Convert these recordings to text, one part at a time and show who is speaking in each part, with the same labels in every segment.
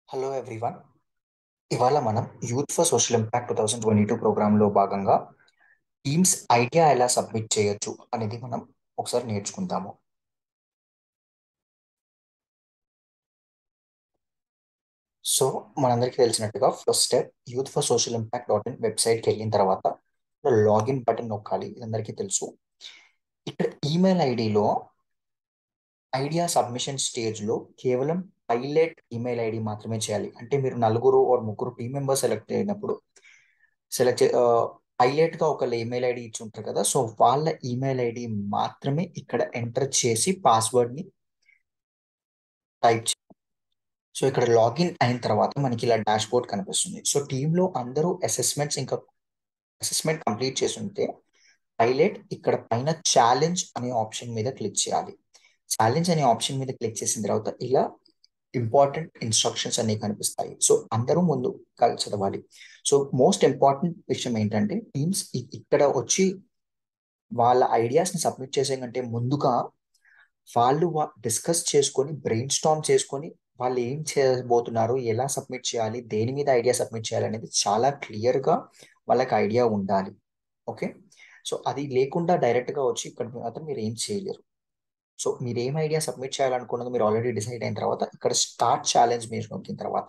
Speaker 1: hello everyone ఇవాళ మనం youth for social impact two thousand twenty two ప్రోగ్రాంలో భాగంగా టీమ్స్ ఐడియా ఎలా సబ్మిట్ చేయొచ్చు అనేది మనం ఒకసారి నేర్చుకుందాము సో మనందరికీ తెలిసినట్టుగా first step youth for social impact dot in వెబ్సైట్కి వెళ్ళిన తర్వాత లాగిన్ బటన్ నొక్కాలి ఇది అందరికీ తెలుసు ఇక్కడ ఈమెయిల్ ఐడిలో ఐడియా సబ్మిషన్ స్టేజ్లో కేవలం పైలట్ ఈమెయిల్ ఐడి మాత్రమే చేయాలి అంటే మీరు నలుగురు ఆర్ ముగ్గురు టీం మెంబర్ సెలెక్ట్ అయినప్పుడు సెలెక్ట్ పైలట్ గా ఒక ఈమెయిల్ ఐడి ఇచ్చి ఉంటారు కదా సో వాళ్ళ ఈమెయిల్ ఐడి మాత్రమే ఇక్కడ ఎంటర్ చేసి పాస్వర్డ్ ని టైప్ సో ఇక్కడ లాగిన్ అయిన తర్వాత మనకి ఇలా డాష్ బోర్డ్ కనిపిస్తుంది సో టీంలో అందరూ అసెస్మెంట్స్ ఇంకా అసెస్మెంట్ కంప్లీట్ చేసి ఉంటే పైలట్ ఇక్కడ పైన ఛాలెంజ్ అనే ఆప్షన్ మీద క్లిక్ చేయాలి ఛాలెంజ్ అనే ఆప్షన్ మీద క్లిక్ చేసిన తర్వాత ఇలా ఇంపార్టెంట్ ఇన్స్ట్రక్షన్స్ అనేవి కనిపిస్తాయి సో అందరూ ముందు చదవాలి సో మోస్ట్ ఇంపార్టెంట్ విషయం ఏంటంటే టీమ్స్ ఇక్కడ వచ్చి వాళ్ళ ఐడియాస్ని సబ్మిట్ చేసే కంటే ముందుగా వాళ్ళు డిస్కస్ చేసుకొని బ్రెయిన్ స్టామ్ చేసుకొని వాళ్ళు ఏం చేయబోతున్నారు ఎలా సబ్మిట్ చేయాలి దేని మీద ఐడియా సబ్మిట్ చేయాలి అనేది చాలా క్లియర్గా వాళ్ళకి ఐడియా ఉండాలి ఓకే సో అది లేకుండా డైరెక్ట్గా వచ్చి ఇక్కడ మాత్రం మీరు ఏం చేయలేరు సో మీరు ఏం ఐడియా సబ్మిట్ చేయాలనుకున్నది మీరు ఆల్రెడీ డిసైడ్ అయిన తర్వాత ఇక్కడ స్టార్ట్ ఛాలెంజ్ మీరు నొక్కిన తర్వాత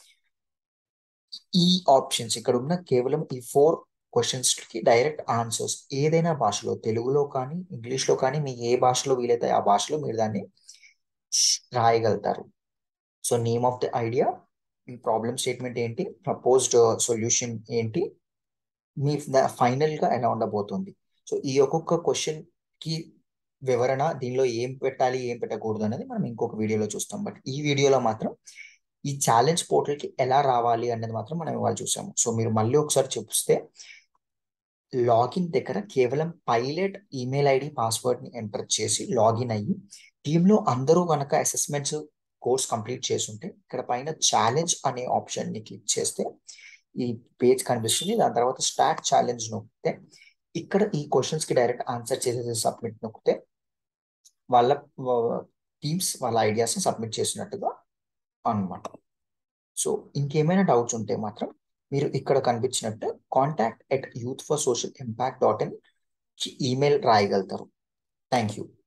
Speaker 1: ఈ ఆప్షన్స్ ఇక్కడ ఉన్న కేవలం ఈ ఫోర్ క్వశ్చన్స్ కి డైరెక్ట్ ఆన్సర్స్ ఏదైనా భాషలో తెలుగులో కానీ ఇంగ్లీష్లో కానీ మీకు ఏ భాషలో వీలైతే ఆ భాషలో మీరు దాన్ని రాయగలుగుతారు so name of the idea మీ ప్రాబ్లమ్ స్టేట్మెంట్ ఏంటి ప్రపోజ్డ్ సొల్యూషన్ ఏంటి మీ ఫైనల్గా ఎలా ఉండబోతుంది సో ఈ ఒక్కొక్క క్వశ్చన్ కి వివరణ దీనిలో ఏం పెట్టాలి ఏం పెట్టకూడదు అనేది మనం ఇంకొక వీడియోలో చూస్తాం బట్ ఈ వీడియోలో మాత్రం ఈ ఛాలెంజ్ పోర్టల్కి ఎలా రావాలి అనేది మాత్రం మనం ఇవాళ చూసాము సో మీరు మళ్ళీ ఒకసారి చూపిస్తే లాగిన్ దగ్గర కేవలం పైలట్ ఈమెయిల్ ఐడి పాస్వర్డ్ని ఎంటర్ చేసి లాగిన్ అయ్యి టీంలో అందరూ కనుక అసెస్మెంట్స్ కోర్స్ కంప్లీట్ చేస్తుంటే ఇక్కడ పైన ఛాలెంజ్ అనే ఆప్షన్ని క్లిక్ చేస్తే ఈ పేజ్ కనిపిస్తుంది దాని తర్వాత స్టార్ట్ ఛాలెంజ్ నొక్కితే ఇక్కడ ఈ క్వశ్చన్స్కి డైరెక్ట్ ఆన్సర్ చేసేసి సబ్మిట్ నొక్కితే వాళ్ళ టీమ్స్ వాళ్ళ ఐడియాస్ని సబ్మిట్ చేసినట్టుగా అనమాట సో ఇంకేమైనా డౌట్స్ ఉంటే మాత్రం మీరు ఇక్కడ కనిపించినట్టు contact at youth for social impact dot in email రాయగలుగుతారు థ్యాంక్ యూ